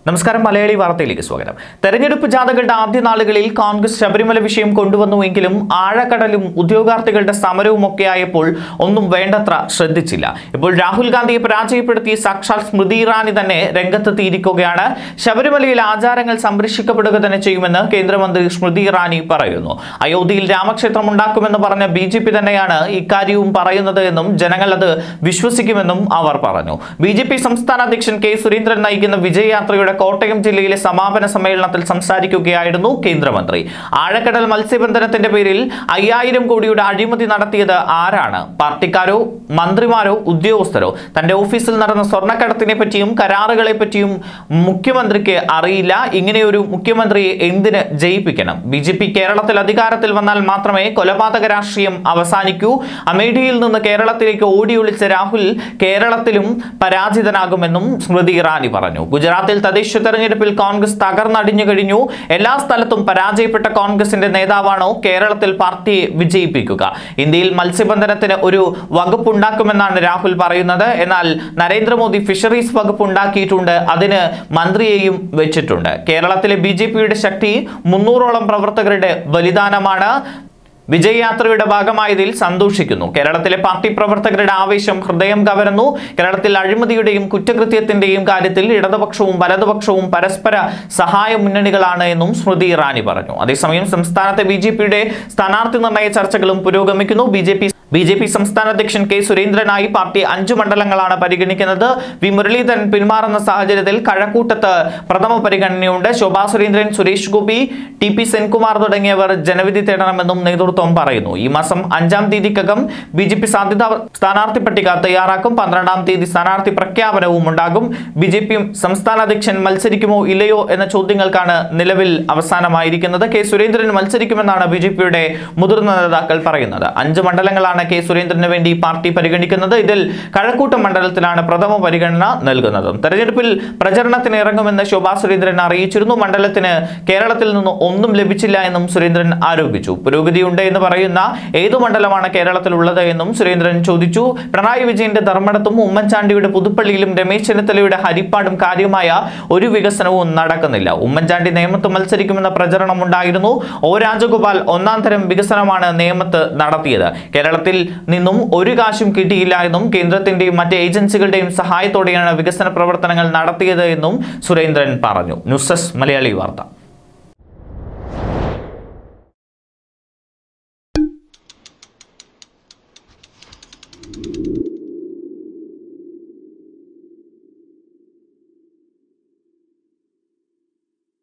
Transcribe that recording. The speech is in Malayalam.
നമസ്കാരം മലയാളി വാർത്തയിലേക്ക് സ്വാഗതം തെരഞ്ഞെടുപ്പ് ജാഥകളുടെ ആദ്യ നാളുകളിൽ കോൺഗ്രസ് ശബരിമല വിഷയം കൊണ്ടുവന്നുവെങ്കിലും ആഴക്കടലും ഉദ്യോഗാർത്ഥികളുടെ സമരവും ഒക്കെ ആയപ്പോൾ ഒന്നും വേണ്ടത്ര ശ്രദ്ധിച്ചില്ല ഇപ്പോൾ രാഹുൽ ഗാന്ധിയെ പരാജയപ്പെടുത്തി സാക്ഷാൽ സ്മൃതി ഇറാനി തന്നെ രംഗത്തെത്തിയിരിക്കുകയാണ് ശബരിമലയിൽ ആചാരങ്ങൾ സംരക്ഷിക്കപ്പെടുക തന്നെ ചെയ്യുമെന്ന് കേന്ദ്രമന്ത്രി സ്മൃതി ഇറാനി പറയുന്നു അയോധ്യയിൽ രാമക്ഷേത്രം ഉണ്ടാക്കുമെന്ന് പറഞ്ഞ ബി ജെ പി തന്നെയാണ് ഇക്കാര്യവും പറയുന്നത് എന്നും ജനങ്ങൾ അത് വിശ്വസിക്കുമെന്നും അവർ പറഞ്ഞു ബി ജെ പി സംസ്ഥാന അധ്യക്ഷൻ കെ സുരേന്ദ്രൻ നയിക്കുന്ന വിജയയാത്രയുടെ കോട്ടയം ജില്ലയിലെ സമാപന സമ്മേളനത്തിൽ സംസാരിക്കുകയായിരുന്നു കേന്ദ്രമന്ത്രി ആഴക്കടൽ മത്സ്യബന്ധനത്തിന്റെ പേരിൽ അയ്യായിരം കോടിയുടെ അഴിമതി നടത്തിയത് ആരാണ് പാർട്ടിക്കാരോ മന്ത്രിമാരോ ഉദ്യോഗസ്ഥരോ തന്റെ ഓഫീസിൽ നടന്ന സ്വർണ്ണക്കടത്തിനെ പറ്റിയും കരാറുകളെ പറ്റിയും മുഖ്യമന്ത്രിക്ക് അറിയില്ല ഇങ്ങനെയൊരു മുഖ്യമന്ത്രിയെ എന്തിന് ജയിപ്പിക്കണം ബി ജെ പി കേരളത്തിൽ അധികാരത്തിൽ വന്നാൽ മാത്രമേ കൊലപാതക രാഷ്ട്രീയം അവസാനിക്കൂ അമേഠിയിൽ നിന്ന് കേരളത്തിലേക്ക് ഓടിയൊളിച്ച രാഹുൽ കേരളത്തിലും പരാജിതനാകുമെന്നും സ്മൃതി ഇറാനി പറഞ്ഞു ഗുജറാത്തിൽ തദ്ദേശ തെരഞ്ഞെടുപ്പിൽ കോൺഗ്രസ് തകർന്നടിഞ്ഞു കഴിഞ്ഞു എല്ലാ സ്ഥലത്തും പരാജയപ്പെട്ട കോൺഗ്രസിന്റെ നേതാവാണോ കേരളത്തിൽ പാർട്ടിയെ വിജയിപ്പിക്കുക ഇന്ത്യയിൽ മത്സ്യബന്ധനത്തിന് ഒരു വകുപ്പ് ഉണ്ടാക്കുമെന്നാണ് രാഹുൽ പറയുന്നത് എന്നാൽ നരേന്ദ്രമോദി ഫിഷറീസ് വകുപ്പ് ഉണ്ടാക്കിയിട്ടുണ്ട് അതിന് മന്ത്രിയെയും വെച്ചിട്ടുണ്ട് കേരളത്തിലെ ബി ശക്തി മുന്നൂറോളം പ്രവർത്തകരുടെ ബലിദാനമാണ് വിജയയാത്രയുടെ ഭാഗമായതിൽ സന്തോഷിക്കുന്നു കേരളത്തിലെ പാർട്ടി പ്രവർത്തകരുടെ ആവേശം ഹൃദയം കവരുന്നു കേരളത്തിൽ അഴിമതിയുടെയും കുറ്റകൃത്യത്തിന്റെയും കാര്യത്തിൽ ഇടതുപക്ഷവും വലതുപക്ഷവും പരസ്പര സഹായ മുന്നണികളാണ് എന്നും സ്മൃതി ഇറാനി പറഞ്ഞു അതേസമയം സംസ്ഥാനത്തെ ബി ജെ പിയുടെ സ്ഥാനാർത്ഥി നിർണയ ചർച്ചകളും പുരോഗമിക്കുന്നു B J P B J P സംസ്ഥാന അധ്യക്ഷൻ കെ സുരേന്ദ്രനായി പാർട്ടി അഞ്ചു മണ്ഡലങ്ങളാണ് പരിഗണിക്കുന്നത് വി മുരളീധരൻ പിന്മാറുന്ന സാഹചര്യത്തിൽ കഴക്കൂട്ടത്ത് പ്രഥമ പരിഗണനയുണ്ട് ശോഭാ സുരേന്ദ്രൻ സുരേഷ് ഗോപി ടി പി സെൻകുമാർ തുടങ്ങിയവർ ജനവിധി തേടണമെന്നും നേതൃത്വം പറയുന്നു ഈ മാസം അഞ്ചാം തീയതിക്കകം ബി ജെ പി സാധ്യത സ്ഥാനാർത്ഥി പട്ടിക തയ്യാറാക്കും പന്ത്രണ്ടാം തീയതി സ്ഥാനാർത്ഥി പ്രഖ്യാപനവും ഉണ്ടാകും ബി ജെ പി സംസ്ഥാന അധ്യക്ഷൻ മത്സരിക്കുമോ ഇല്ലയോ എന്ന ചോദ്യങ്ങൾക്കാണ് നിലവിൽ അവസാനമായിരിക്കുന്നത് കെ സുരേന്ദ്രൻ മത്സരിക്കുമെന്നാണ് ബി ജെ പിയുടെ മുതിർന്ന നേതാക്കൾ പറയുന്നത് അഞ്ച് മണ്ഡലങ്ങളാണ് ആണ് കെ സുരേന്ദ്രന് വേണ്ടി പാർട്ടി പരിഗണിക്കുന്നത് ഇതിൽ കഴക്കൂട്ടം മണ്ഡലത്തിലാണ് പ്രഥമ പരിഗണന നൽകുന്നത് തെരഞ്ഞെടുപ്പിൽ പ്രചരണത്തിന് ഇറങ്ങുമെന്ന് ശോഭാ സുരേന്ദ്രൻ അറിയിച്ചിരുന്നു മണ്ഡലത്തിന് കേരളത്തിൽ നിന്ന് ഒന്നും ലഭിച്ചില്ല എന്നും സുരേന്ദ്രൻ ആരോപിച്ചു പുരോഗതിയുണ്ട് എന്ന് പറയുന്ന ഏതു മണ്ഡലമാണ് കേരളത്തിലുള്ളത് എന്നും സുരേന്ദ്രൻ ചോദിച്ചു പിണറായി വിജയന്റെ ധർമ്മടത്തും ഉമ്മൻചാണ്ടിയുടെ പുതുപ്പള്ളിയിലും രമേശ് ചെന്നിത്തലയുടെ ഹരിപ്പാടും കാര്യമായ ഒരു വികസനവും നടക്കുന്നില്ല ഉമ്മൻചാണ്ടി നേമത്ത് മത്സരിക്കുമെന്ന പ്രചരണം ഉണ്ടായിരുന്നു ഒ രാജഗോപാൽ ഒന്നാം തരം വികസനമാണ് നേമത്ത് നടത്തിയത് കേരളത്തിൽ നിന്നും ഒരു കാശും കിട്ടിയില്ല എന്നും കേന്ദ്രത്തിന്റെയും മറ്റ് ഏജൻസികളുടെയും സഹായത്തോടെയാണ് വികസന പ്രവർത്തനങ്ങൾ നടത്തിയത് എന്നും സുരേന്ദ്രൻ പറഞ്ഞു ന്യൂസ് ഡെസ്ക് മലയാളി വാർത്ത